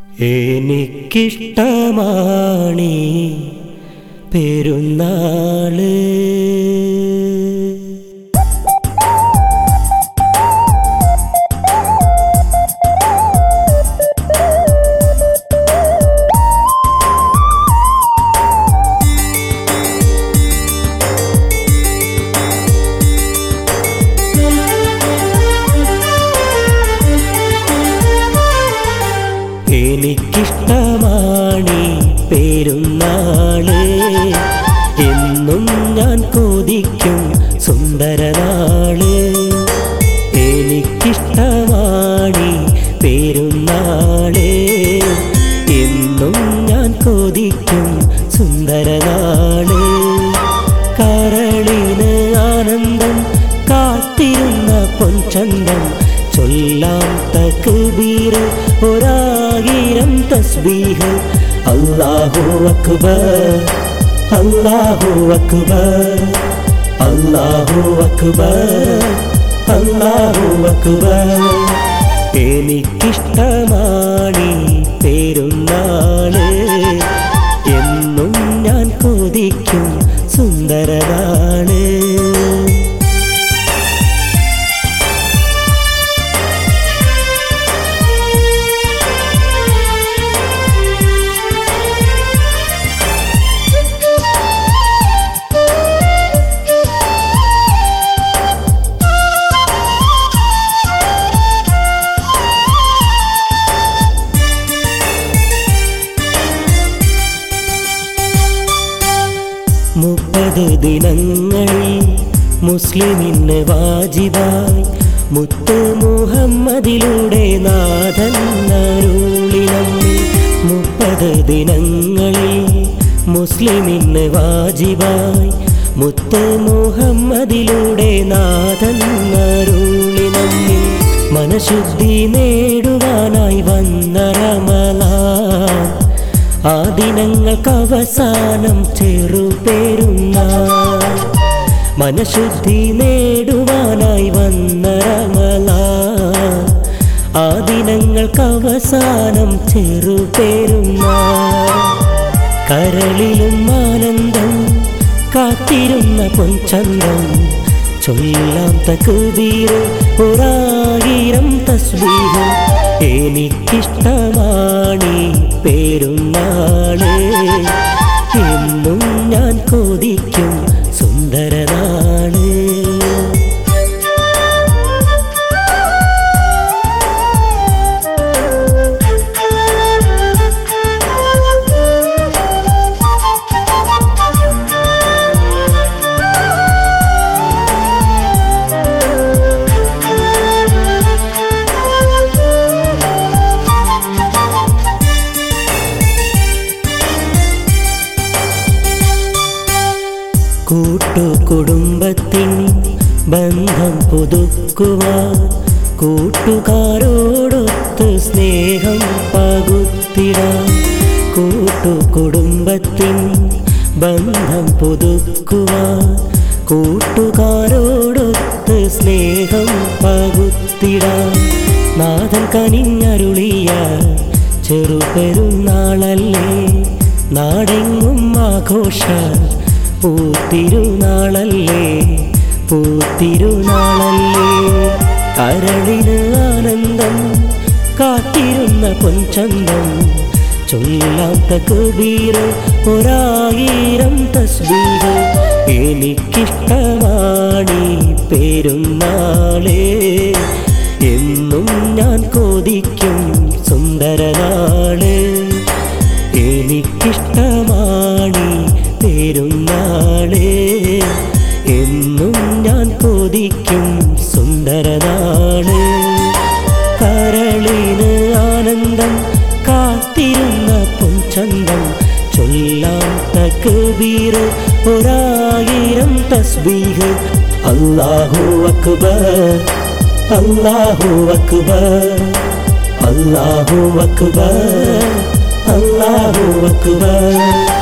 എനിക്കിഷ്ടമാണീ പെരുന്നാള് എനിക്കിഷ്ടമാണീ പെരുന്നാള് എന്നും ഞാൻ കൊതിക്കും സുന്ദരനാള് എനിക്കിഷ്ടമാണീ പെരുന്നാള് എന്നും ഞാൻ കൊതിക്കും സുന്ദരനാള് കരളിന് ആനന്ദം കാത്തിരുന്ന പൊൻചന്തം ചൊല്ലാം തക്ബീർ ഒരായിരം തസ്ബീഹ് അല്ലാഹു അക്ബർ അല്ലാഹു അക്ബർ അല്ലാഹു അക്ബർ അല്ലാഹു അക്ബർ എനിക്കിഷ്ടമാണീ പെരുന്നാള് എന്നും ഞാൻ കൊതിക്കും സുന്ദരനാള് മുപ്പത് ദിനങ്ങളിൽ മുസ്ലിമിന് വാജിബായി മുത്ത് മുഹമ്മദിലൂടെ നാഥൻ അരുളിനമ്മി മുപ്പത് ദിനങ്ങളിൽ മുസ്ലിമിന് വാജിബായി മുത്ത് മുഹമ്മദിലൂടെ നാഥൻ അരുളിനമ്മി മനഃശുദ്ധി നേടുവാനായി വന്ന റമലാൻ ആ ദിനങ്ങൾക്ക് അവസാനം ചെറുപേരുന്ന മനഃശുദ്ധി നേടുവാനായി വന്ന റമല ആ ദിനങ്ങൾക്ക് അവസാനം ചെറുപേരുന്ന കരളിലും ആനന്ദം കാത്തിരുന്ന പൊൻചന്തം ചൊല്ലാം തക്ബീർ ഒരായിരം തസ്ബീഹ് എനിക്കിഷ്ടമാണീ പെരുന്നാള് എന്നും ഞാൻ കൊതിക്കും സുന്ദരനാള് കൂട്ടുകുടുംബത്തിൻ ബന്ധം പുതുക്കുവാൻ കൂട്ടുകാരോടൊത്ത് സ്നേഹം പകുത്തിടാൻ കൂട്ടുകുടുംബത്തിൻ ബന്ധം പുതുക്കുവാൻ കൂട്ടുകാരോടൊത്ത് സ്നേഹം പകുത്തിടാൻ നാഥൻ കനിഞ്ഞരുളിയ ചെറുപെരുന്നാളല്ലേ നാടെങ്ങും ആഘോഷ പൂത്തിരുനാളല്ലേ പൂത്തിരുനാളല്ലേ കരളിന് ആനന്ദം കാത്തിരുന്ന പൊൻചന്തം ചൊല്ലാത്ത കബീർ ഒരായിരം തസ്ബീർ എനിക്കിഷ്ടമാണീ പെരുന്നാളേ എന്നും ഞാൻ കൊതിക്കും സുന്ദരനാള് എനിക്കിഷ്ടമാണീ പെരുന്നാള് എന്നും ഞാൻ കൊതിക്കും സുന്ദരനാള് കരളിന് ആനന്ദം കാത്തിരുന്ന പൊൻചന്തം ചൊല്ലാം തക്ബീർ ഒരായിരം തസ്ബീഹ് അല്ലാഹു അക്ബർ അല്ലാഹു അക്ബർ അല്ലാഹു അക്ബർ അല്ലാഹു അക്ബർ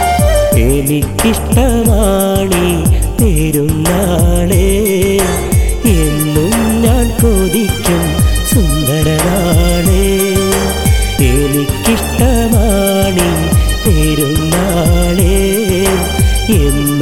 എനിക്കിഷ്ടമാണീ പെരുന്നാളേ എന്നും ഞാൻ കൊതിക്കും സുന്ദരനാളേ എനിക്കിഷ്ട എന്നും